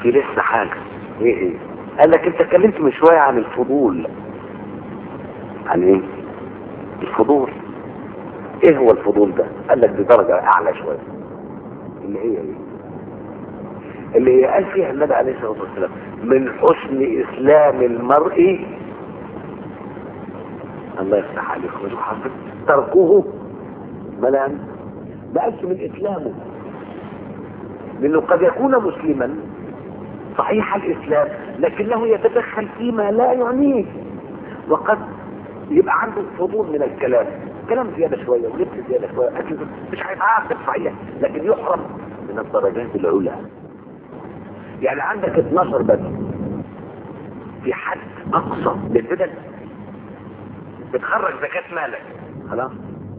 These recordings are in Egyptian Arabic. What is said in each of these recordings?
في لسه حاجة ايه ايه قال لك انت اتكلمت من شوية عن الفضول عن ايه الفضول ايه هو الفضول ده قال لك بدرجة اعلى شوية اللي هي ايه اللي هي قال فيها النبي عليه الصلاة والسلام من حسن اسلام المرء الله يفتح عليك وشوف حضرتك تركه بلا ما قالش من اسلامه لانه قد يكون مسلما صحيح الاسلام لكنه يتدخل فيما لا يعنيه وقد يبقى عنده فضول من الكلام كلام زيادة شوية ولبس زيادة شوية أكل مش هيتعاقب صحيح لكن يحرم من الدرجات العلى يعني عندك 12 بدل في حد أقصى للبدل بتخرج زكاة مالك خلاص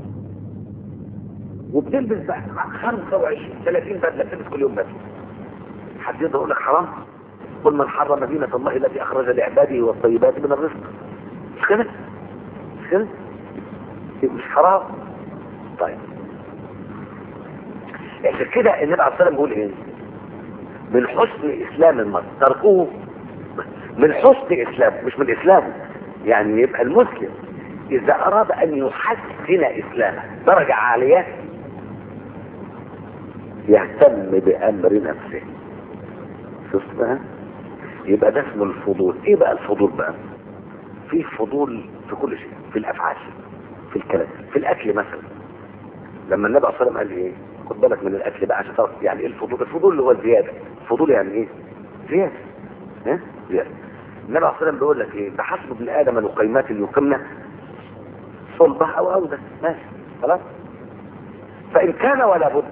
وبتلبس بقى 25 30 بدله بتلبس كل يوم بدله حد يقدر يقول لك حرام قل من حرم دينة الله التي اخرج لعباده والطيبات من الرزق مش كده مش كده مش حرام طيب عشان كده النبي عليه الصلاه والسلام بيقول ايه من حسن اسلام المرء تركوه من حسن اسلام مش من اسلامه يعني يبقى المسلم اذا اراد ان يحسن اسلامه درجه عاليه يهتم بامر نفسه شفت بقى يبقى ده اسمه الفضول ايه بقى الفضول بقى في فضول في كل شيء في الافعال في الكلام في الاكل مثلا لما النبي صلى الله عليه وسلم قال ايه خد بالك من الاكل بقى عشان تعرف يعني ايه الفضول الفضول اللي هو الزياده الفضول يعني ايه زياده ها زياده النبي عليه الصلاه والسلام بيقول لك ايه بحسب ابن ادم لقيمات يقمن صلبه او اودة ماشي خلاص فان كان ولا بد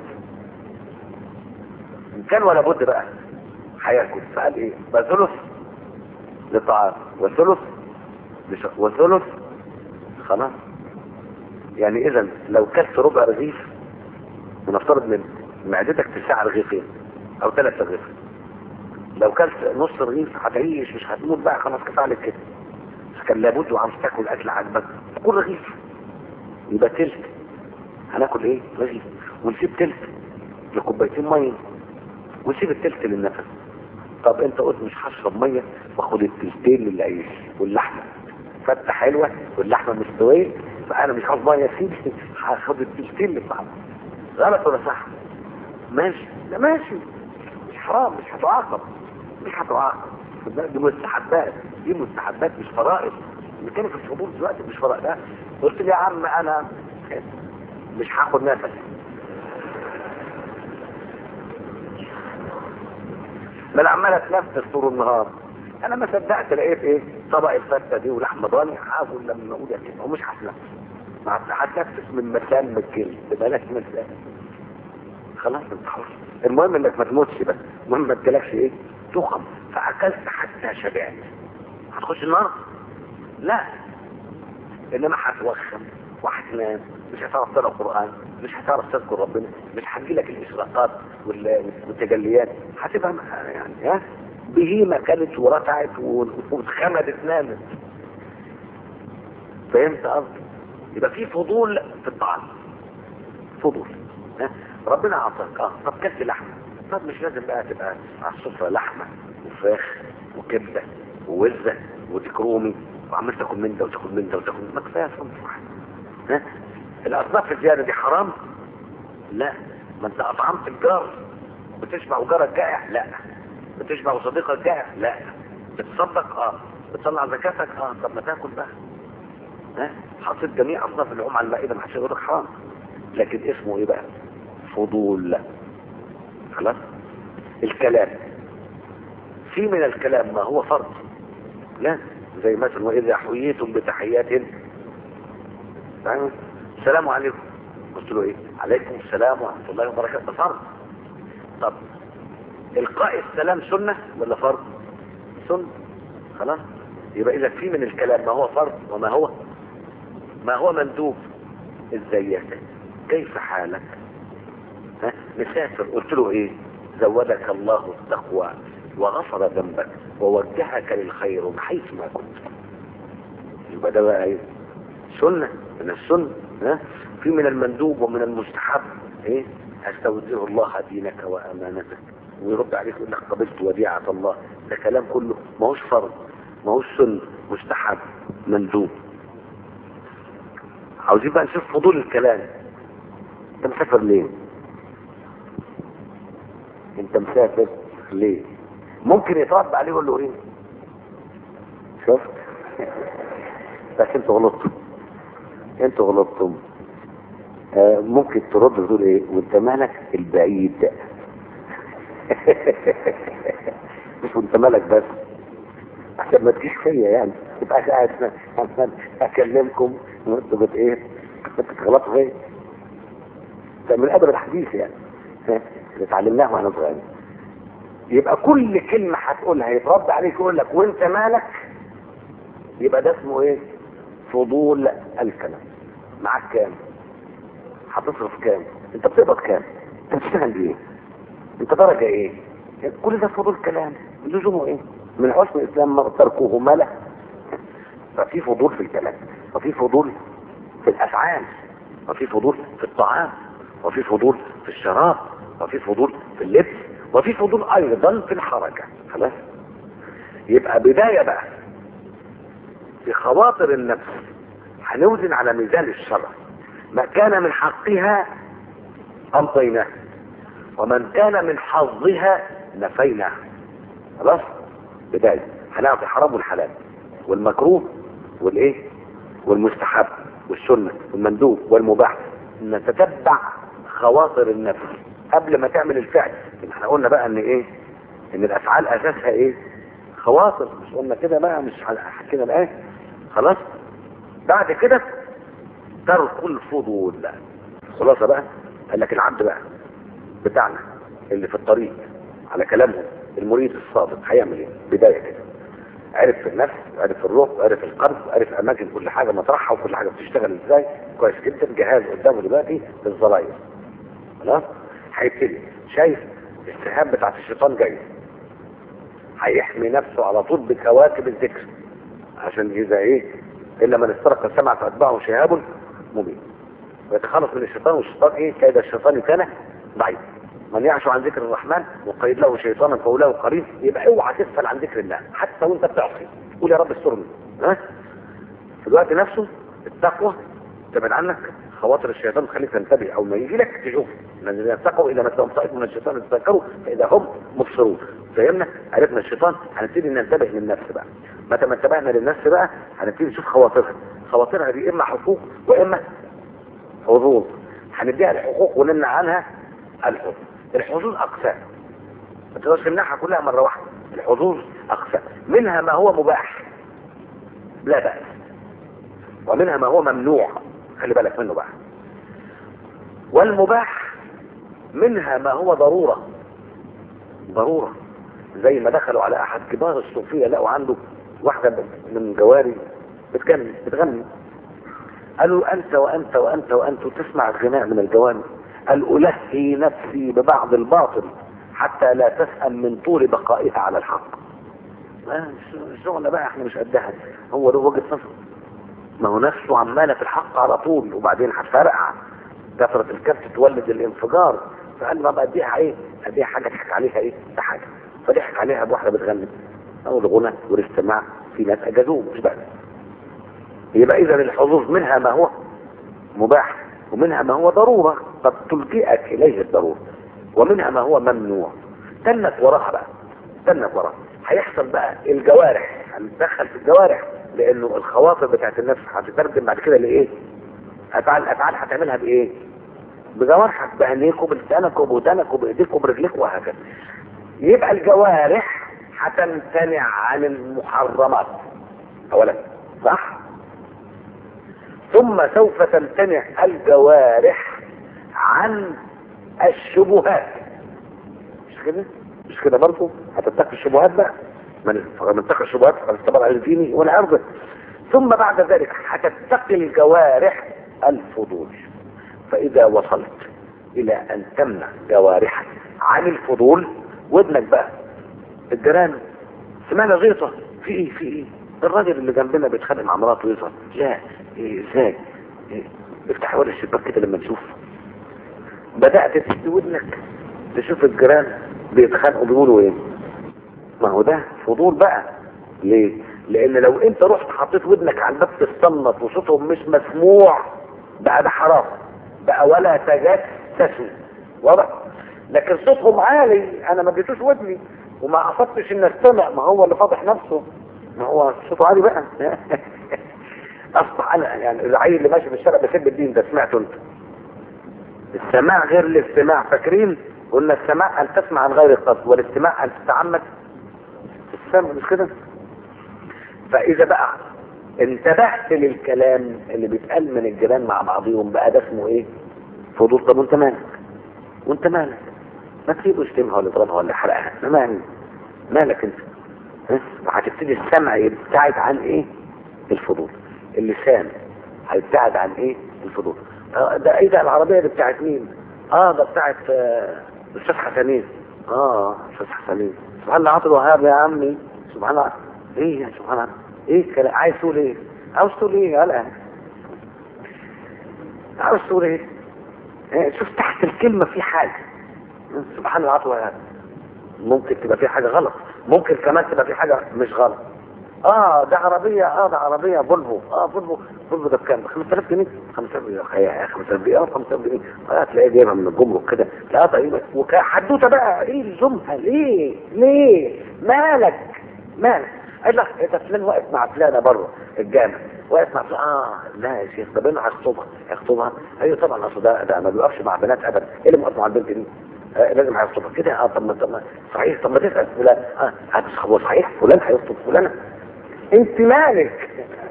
ان كان ولا بد بقى هياكل فقال ايه فثلث للطعام وثلث لش... وثلث خلاص يعني اذا لو كلت ربع رغيف ونفترض ان معدتك تسع رغيفين او ثلاث رغيف لو كلت نص رغيف هتعيش مش هتموت بقى خلاص كفايه عليك كده بس كان لابد وعاوز تاكل اكل عاجبك كل رغيف يبقى تلت هناكل ايه رغيف ونسيب تلت لكوبايتين ميه ونسيب التلت للنفس طب انت قلت مش هشرب ميه واخد التلتين للعيش واللحمه فته حلوه واللحمه مستويه فانا مش عاوز ميه سيدي هاخد التلتين للطعام غلط ولا صح ماشي لا ماشي مش حرام مش هتعاقب مش هتعاقب دي مستحبات دي مستحبات مش فرائض اللي كانوا في الفضول دلوقتي مش فرائض ده قلت لي يا عم انا مش هاخد نفس ما انا عمال اتنفس طول النهار انا ما صدقت لقيت ايه طبق الفته دي ولحمه ضاني هاكل لما اقول يا كده ومش هتنفس هتنفس من مكان من الجلد بلاش مكان خلاص انت حر المهم انك ما تموتش بس المهم ما تجيلكش ايه تخم فاكلت حتى شبعت هتخش النار لا انما هتوخم وهتنام مش هتعرف تقرا قران مش هتعرف تذكر ربنا مش هتجيلك الاشراقات والتجليات هتبقى يعني ها بهيمه كانت ورفعت واتخمدت نامت فهمت قصدي يبقى في فضول في الطعام فضول ها ربنا اعطاك اه طب كلت لحمه طب مش لازم بقى تبقى على السفره لحمه وفراخ وكبده ووزه وديك رومي وعمال تاكل من ده وتاكل من ده وتاكل ما كفايه صنف واحد ها الاصناف الزياده دي حرام لا ما انت اطعمت الجار بتشبع وجارك جائع لا بتشبع صديقك جائع لا بتصدق اه بتطلع زكاتك اه طب ما تاكل بقى ها حطيت جميع اصناف اللحوم على المائده ما حدش يقول لك حرام لكن اسمه ايه بقى فضول خلاص الكلام في من الكلام ما هو فرض لا زي مثلا واذا حييتم بتحيات فاهم السلام عليكم قلت له ايه عليكم السلام ورحمه الله وبركاته ده فرض طب القاء السلام سنه ولا فرض سنه خلاص يبقى اذا في من الكلام ما هو فرض وما هو ما هو مندوب ازيك كيف حالك ها مسافر قلت له ايه زودك الله التقوى وغفر ذنبك ووجهك للخير من حيث ما كنت يبقى ده بقى ايه سنة من السنة ها في من المندوب ومن المستحب ايه استودع الله دينك وامانتك ويرد عليك يقول لك قبلت وديعة الله ده كلام كله ما هوش فرض ما هوش سنة مستحب مندوب عاوزين بقى نشوف فضول الكلام انت مسافر ليه انت مسافر ليه ممكن يترد عليه يقول له ايه شفت بس انتوا غلطتوا انتوا غلطتم آه ممكن ترد تقول ايه وانت مالك البعيد مش وانت مالك بس عشان ما تجيش فيا يعني تبقى قاعد عشان اكلمكم وانتوا بت ايه بتغلطوا فيا ده من ادب الحديث يعني ها؟ اللي اتعلمناه واحنا صغيرين يبقى كل كلمة هتقولها يترد عليك يقول لك وانت مالك يبقى ده اسمه ايه فضول الكلام معاك كام هتصرف كام انت بتقبض كام انت بتشتغل بايه انت درجة ايه كل ده فضول كلام لزومه ايه من حسن الاسلام ما تركوه ملا ففي فضول في الكلام وفي فضول في الافعال وفي فضول في الطعام وفي فضول في الشراب وفي فضول في اللبس وفي فضول ايضا في الحركة خلاص يبقى بداية بقى في خواطر النفس هنوزن على ميزان الشرع ما كان من حقها امضيناه ومن كان من حظها نفيناه خلاص بداية هنعرف الحرام والحلال والمكروه والايه والمستحب والسنة والمندوب والمباح نتتبع خواطر النفس قبل ما تعمل الفعل احنا قلنا بقى ان ايه ان الافعال اساسها ايه خواطر مش قلنا كده بقى مش حكينا الايه خلاص بعد كده ترك الفضول خلاصة بقى قال لك العبد بقى بتاعنا اللي في الطريق على كلامهم المريد الصادق هيعمل ايه بداية كده عرف في النفس وعرف في الروح وعرف في القلب وعرف اماكن كل حاجة مطرحها وكل حاجة بتشتغل ازاي كويس جدا جهاز قدامه دلوقتي للزراير خلاص هيبتدي شايف السهام بتاعت الشيطان جاي هيحمي نفسه على طول بكواكب الذكر عشان اذا ايه الا من استرق السمع فاتبعه شهاب مبين ويتخلص من الشيطان والشيطان ايه كيد الشيطان كان ضعيف من يعش عن ذكر الرحمن وقيد له شيطانا فاولاه قريب يبقى اوعى تغفل عن ذكر الله حتى وانت بتعصي قول يا رب استرني ها في الوقت نفسه التقوى تبعد عنك خواطر الشيطان تخليك تنتبه او ما يجي لك تشوف الذين اتقوا اذا مسهم طائف من الشيطان تذكروا فاذا هم مبصرون فهمنا عرفنا الشيطان هنبتدي ننتبه للنفس بقى متى ما انتبهنا للنفس بقى هنبتدي نشوف خواطرها خواطرها دي اما حقوق واما حظوظ هنديها الحقوق ونمنع عنها الحظوظ الحظوظ اقسام ما تقدرش تمنعها كلها مره واحده الحظوظ اقسام منها ما هو مباح لا بأس ومنها ما هو ممنوع خلي بالك منه بقى والمباح منها ما هو ضرورة ضرورة زي ما دخلوا على احد كبار الصوفية لقوا عنده واحدة من جواري بتغني بتغني قالوا انت وانت وانت وانت تسمع الغناء من الجوانب قال الهي نفسي ببعض الباطل حتى لا تسأل من طول بقائها على الحق الشغل بقى احنا مش قدها هو ده وجهة نظر ما هو نفسه عمالة في الحق على طول وبعدين هتفرقع كثرة الكبت تولد الانفجار فقال ما بقى اديها ايه اديها حاجة تضحك عليها ايه ده حاجة فضحك عليها بواحدة بتغني او الغنى والاستماع في ناس اجازوه مش بقى يبقى اذا الحظوظ منها ما هو مباح ومنها ما هو ضرورة قد تلجئك اليه الضرورة ومنها ما هو ممنوع تنك وراها بقى تنك وراها هيحصل بقى الجوارح هنتدخل في الجوارح لانه الخواطر بتاعت النفس هتترجم بعد كده لايه افعال الافعال هتعملها بايه بجوارحك بعينيك وبلسانك وبودانك وبايديك وبرجليك وهكذا يبقى الجوارح هتمتنع عن المحرمات اولا صح ثم سوف تمتنع الجوارح عن الشبهات مش كده مش كده برضه هتتقي الشبهات بقى من تقي الشبهات فقد استبر على ديني والعرض ثم بعد ذلك هتتقي الجوارح الفضول فاذا وصلت الى ان تمنع جوارحك عن الفضول ودنك بقى الجيران سمعنا غيطة في ايه في ايه الراجل اللي جنبنا بيتخانق مع مراته يظهر لا إيه ازاي إيه افتح ورا الشباك كده لما نشوف بدأت تسد ودنك تشوف الجيران بيتخانقوا بيقولوا ايه ما هو ده فضول بقى ليه لان لو انت رحت حطيت ودنك على الباب تصنت وصوتهم مش مسموع بقى ده حرام بقى ولا تجسسوا واضح لكن صوتهم عالي انا ما اديتوش ودني وما قصدتش ان استمع ما هو اللي فاضح نفسه ما هو صوته عالي بقى اصبح انا يعني العيل اللي ماشي في الشارع بيحب الدين ده سمعته انت السماع غير الاستماع فاكرين قلنا السماع ان تسمع عن غير القصد والاستماع ان تتعمد السمع مش كده فاذا بقى انتبهت للكلام اللي بيتقال من الجيران مع بعضهم بقى ده اسمه ايه فضول طب وانت مالك وانت مالك ما تسيبه يشتمها ولا يضربها ولا يحرقها ما مالك مالك انت ها؟ وهتبتدي السمع يبتعد عن ايه الفضول اللسان هيبتعد عن ايه الفضول آه ده ايه ده العربيه دي بتاعت مين اه ده بتاعت آه، استاذ حسنين اه استاذ حسنين سبحان الله عطل وهاب يا عمي سبحان الله ايه يا سبحان الله ايه كلا عايز تقول ايه عاوز تقول ايه الان عاوز تقول ايه إيه، شوف تحت الكلمة في حاجة سبحان الله عطل وهاب ممكن تبقى في حاجة غلط ممكن كمان تبقى في حاجة مش غلط اه ده عربية اه ده عربية فولفو اه فولفو فولفو ده بكام؟ ب 5000 جنيه 5000 جنيه يا 5000 جنيه اه 5000 جنيه اه تلاقيه جايبها من الجمرك كده لا طيب وحدوته بقى ايه لزومها ليه؟ ليه؟ مالك؟ مالك؟ قال لك ده فلان واقف مع فلانه بره الجامع واقف مع فلان اه لا يا شيخ ده بينه هيخطبها هيخطبها ايوه طبعا اصل ده ده ما بيوقفش مع بنات ابدا ايه اللي موقف مع البنت دي؟ آه لازم هيخطبها كده اه طب ما طب ما صحيح طب ما تسال فلان اه هو صحيح فلان هيخطب فلانه انت مالك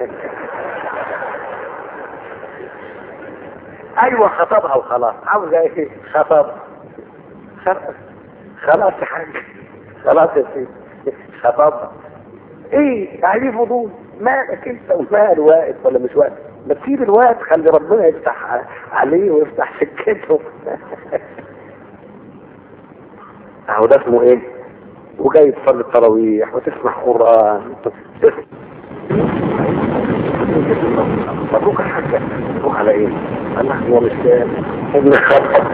ايوه خطبها وخلاص عاوزه ايه خطب خلاص خلاص يا حاج خلاص يا سيدي خطبها ايه يعني فضول مالك انت ومال واقف ولا مش واقف ما تسيب الوقت خلي ربنا يفتح عليه ويفتح سكته اهو ده اسمه ايه وجاي تصلي التراويح وتسمع قران مبروك يا حاجة مبروك على ايه؟ قال لك هو مش ابن خطب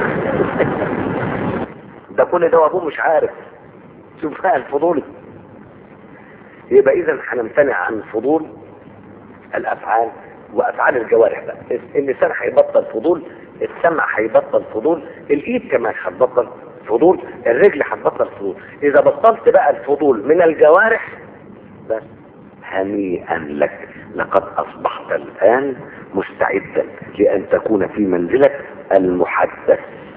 ده كل ده وابوه مش عارف شوف بقى الفضولي يبقى اذا هنمتنع عن فضول الافعال وافعال الجوارح بقى اللسان هيبطل فضول السمع هيبطل فضول الايد كمان هتبطل فضول الرجل هتبطل فضول اذا بطلت بقى الفضول من الجوارح بس هنيئا لك لقد اصبحت الان مستعدا لان تكون في منزلة المحدث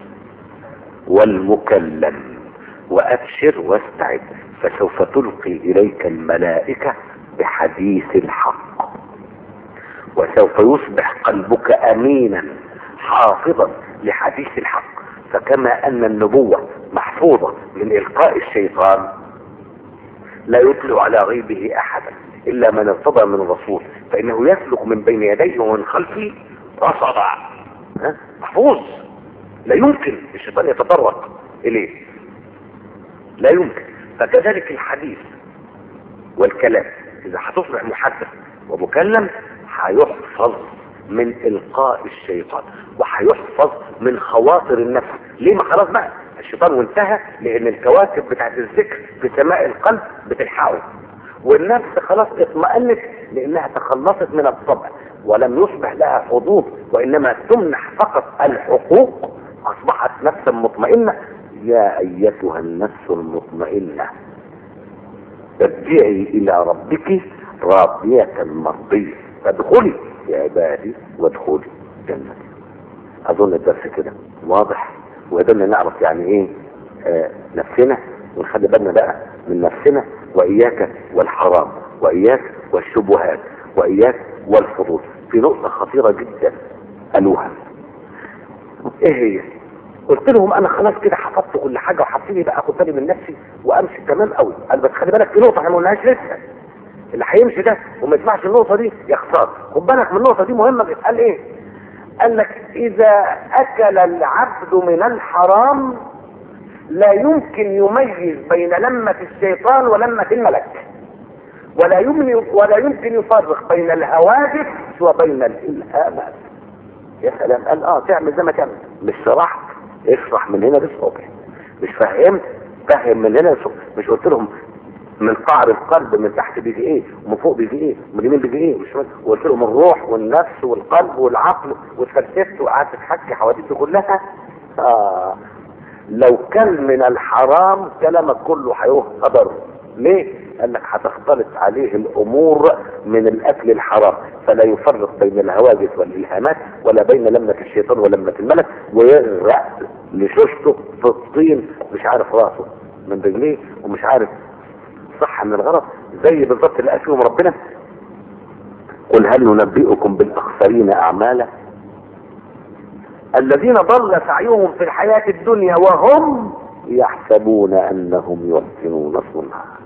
والمكلم وابشر واستعد فسوف تلقي اليك الملائكة بحديث الحق وسوف يصبح قلبك امينا حافظا لحديث الحق فكما ان النبوة محفوظة من القاء الشيطان لا يطلع على غيبه احدا الا من ارتضى من الرسول فانه يسلك من بين يديه ومن خلفه رصدا ها؟ محفوظ لا يمكن الشيطان يتطرق اليه لا يمكن فكذلك الحديث والكلام اذا هتصبح محدث ومكلم هيحفظ من القاء الشيطان وهيحفظ من خواطر النفس ليه ما خلاص بقى الشيطان وانتهى لان الكواكب بتاعت الذكر في سماء القلب بتلحقه والنفس خلاص اطمأنت لانها تخلصت من الطبع ولم يصبح لها حظوظ وانما تمنح فقط الحقوق اصبحت نفسا مطمئنة يا ايتها النفس المطمئنة ارجعي الى ربك راضية مرضية فادخلي يا عبادي وادخلي جنتي اظن الدرس كده واضح وقدرنا نعرف يعني ايه آه نفسنا ونخلي بالنا بقى من نفسنا واياك والحرام واياك والشبهات واياك والفضول في نقطة خطيرة جدا قالوها ايه هي قلت لهم انا خلاص كده حفظت كل حاجة وحفظني بقى اخد بالي من نفسي وامشي تمام قوي قال بس خلي بالك في نقطة احنا ما قلناهاش لسه اللي هيمشي ده وما يسمعش النقطة دي يخسر خد بالك من النقطة دي مهمة قال ايه قال لك اذا اكل العبد من الحرام لا يمكن يميز بين لمة الشيطان ولمة الملك ولا يمكن ولا يمكن يفرق بين الهواجس وبين الالهامات يا سلام قال اه تعمل زي ما تعمل مش شرحت اشرح من هنا للصبح مش فهمت فهم من هنا مش قلت لهم من قعر القلب من تحت بيجي ايه ومن فوق بيجي ايه ومن اليمين بيجي ايه مش فاهم. وقلت لهم الروح والنفس والقلب والعقل واتفلسفت وقعدت تحكي حواديته كلها آه لو كان من الحرام كلامك كله هيهدر ليه؟ قال لك هتختلط عليه الامور من الاكل الحرام فلا يفرق بين الهواجس والالهامات ولا بين لمة الشيطان ولمة الملك ويغرق لشوشته في الطين مش عارف راسه من رجليه ومش عارف صح من الغلط زي بالظبط اللي قال فيهم ربنا قل هل ننبئكم بالاخسرين اعمالا الذين ضل سعيهم في الحياة الدنيا وهم يحسبون انهم يحسنون صنعا